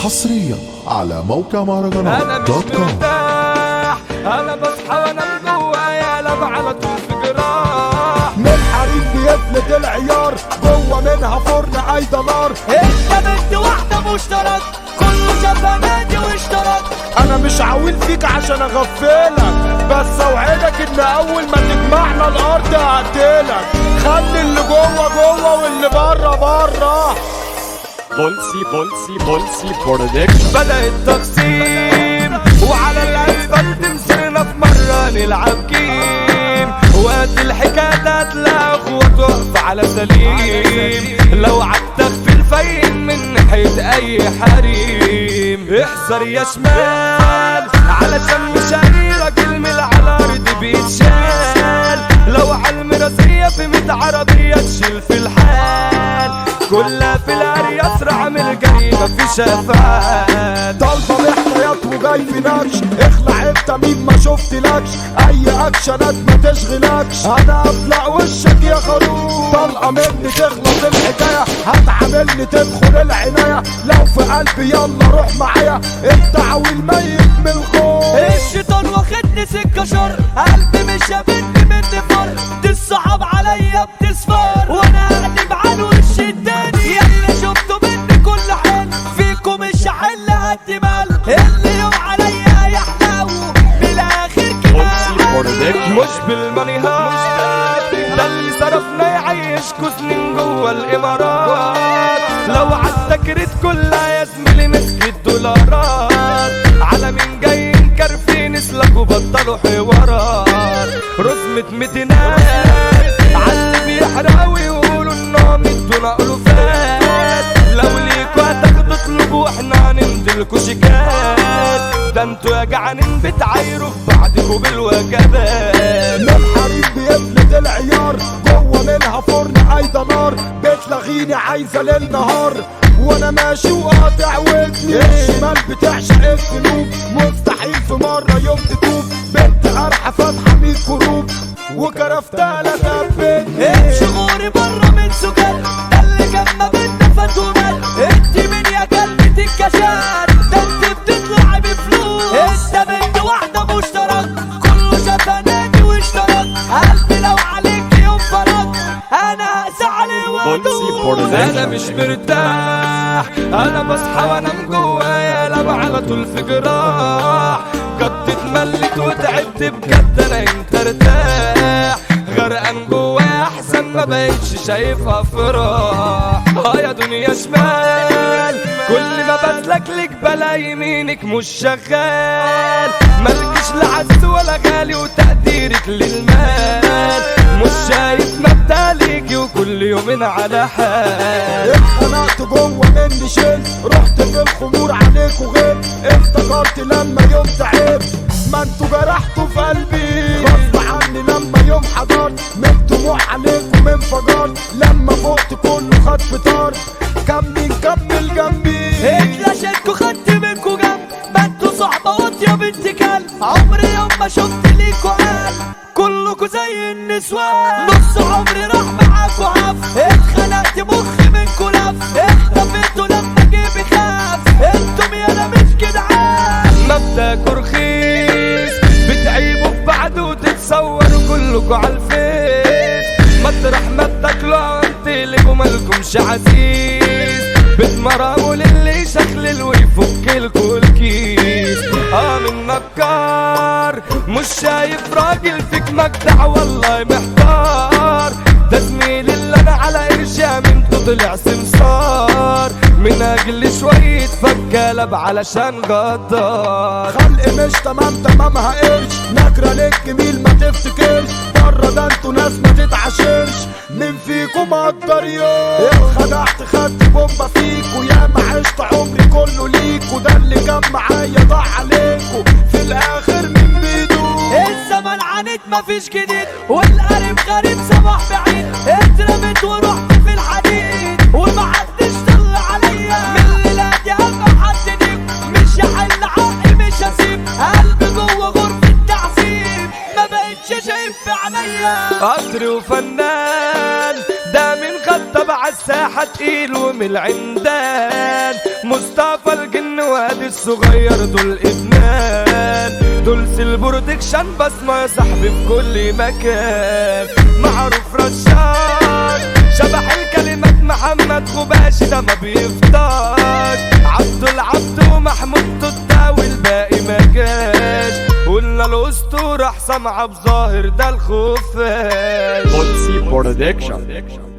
حصريا على موقع انا مهرجانات مش دوت كوم مرتاح انا بصحى وانام جوايا قلب على طول في جراح من حريم بيفلت العيار جوه منها فرن عايده نار انت بنت واحدة مشترك كله شاف نادي واشترك انا مش عاوين فيك عشان اغفلك بس اوعدك ان اول ما تجمعنا الارض هقتلك خلي اللي جوه جوه واللي بره بره بولسي بولسي بولسي برودكشن بدأ التقسيم وعلى الاسفلت مسرنا في مرة نلعب جيم وقت الحكاية هتلاقي اخوة تقف على سليم لو عدتك في الفين من ناحية اي حريم احذر يا شمال علشان مش اي راجل من على الارض بيتشال لو على المراسية في ميت عربية تشيل في الحال كلها في الاري اسرع من الجريمة في شفال طالبه باحتياط وجاي في نكش اخلع انت مين ما شفتلكش اي اكشنات ما تشغلكش انا افلق وشك يا خروف طلقه مني تخلص الحكايه هتعاملني تدخل العنايه لو في قلبي يلا روح معايا الدعوي الميت من الخوف الشيطان واخدني سكة شر قلبي مش هبني مني فر دي الصعب عليا بتصفر وانا قاعد على وش التاني يلا شفتوا مني كل حل فيكم مش هحل قد مال اللي يوم عليا يحلو من الاخر كده مش بالماني هات ده اللي صرفنا يعيشكوا سنين جوا الامارات لو عالتكريت كلها يا زميلي مسكت دولارات على مين جاي مكرفين اسلكوا بطلوا حوارات رزمة ميتينات عاللي بيحرقوا يقولوا انهم ادونا الوفات لو ليكوا هتاخدوا اطلبوا احنا هنمدلكوا شيكات ده انتوا يا جعانين بتعايروا في بعضكوا بالوجبات من حريم بيفلت العيار جوه منها فرن عايده نار بتلغيني عايزه ليل نهار وانا ماشي وقاطع ودني الشمال بتعشق القلوب مستحيل في مره يوم تتوب بنت قرحه فاتحه 100 كروب وكرفتها لا ثبتني شغوري بره من سكر ده اللي كان ما بينا فتومات انت من يا كلمة الكشات ده انت بتطلعي بفلوس انت بنت واحدة مشترك كله شاف نادي واشترك قلبي لو عليك يوم فرق انا هقسى عليه وادوس انا مش مرتاح انا بصحى وانام جوايا قلب على طول في جراح قد اتملت وتعبت بجد انا انت ارتاح غرقان جوايا احسن ما بقتش شايفها فراح اه يا دنيا شمال كل ما بسلك لك بلا يمينك مش شغال مالكش لا عز ولا غالي وتقديرك للمال مش شايف مبدأ ليكي وكل يومين على حال اتخنقت جوه مني شيل رحت في الخمور عليك وغير افتكرت لما يوم تعبت ما انتوا جرحتوا في قلبي غصب عني لما يوم حضرت من دموع عليكم انفجرت لما فقت كله خد فطار كم مين كمل جنبي اتلاشيتكوا خدت منكوا جنب ما انتوا صحبة قط يا بنت كلب عمري يوم ما شفت ليكوا قلب كلكوا زي النسوان نص عمري راح معاكوا عف اتخنقت مخي منكوا لف اختفيتوا لما جيبي خاف انتم يا انا مش جدعان مبدأكوا رخيص بتعيبوا في بعض وتتصوروا كلكوا عالفيس مطرح ما بتاكلوا انتلكوا مالكمش عزيز بتمرموا للي يشخلل ويفك لكوا الكيس اه من نكار مش شايف راجل فيك مجدع والله محتار ده زميلي اللي انا على قرشة منته طلع سمسار من اجل شوية فكالب علشان غدار خلق مش تمام تمامها قرش نكرة للجميل ما تفتكرش بره ده انتوا ناس ما تتعاشرش مين فيكم قدر يوم اتخدعت خدت بومبا فيكوا يا ما عشت عمري كله ليكوا ده اللي كان معايا ضاع عليكوا في الاخر مين بيدوم الزمن عانيت مفيش جديد والقريب غريب صباح بعيد اترمت ورحت في الحديد ومحدش طلع عليا من ليلاتي ابقى محددك مش هحل حقي مش هسيب قلبي جوه غرفة تعذيب ما بقتش شايف في عينيا قطر وفنان ده من خط بعد عالساحة تقيل ومن العمدان مصطفى الجن وادي الصغير دول ادمان دول البرودكشن بسمة يا صاحبي في كل مكان معروف رشاش شبح الكلمات محمد خباشي ده ما بيفضاش عبد العبد ومحمود توتا والباقي ما جاش قلنا الاسطوره حسام عبد ظاهر ده الخفاش بولسي برودكشن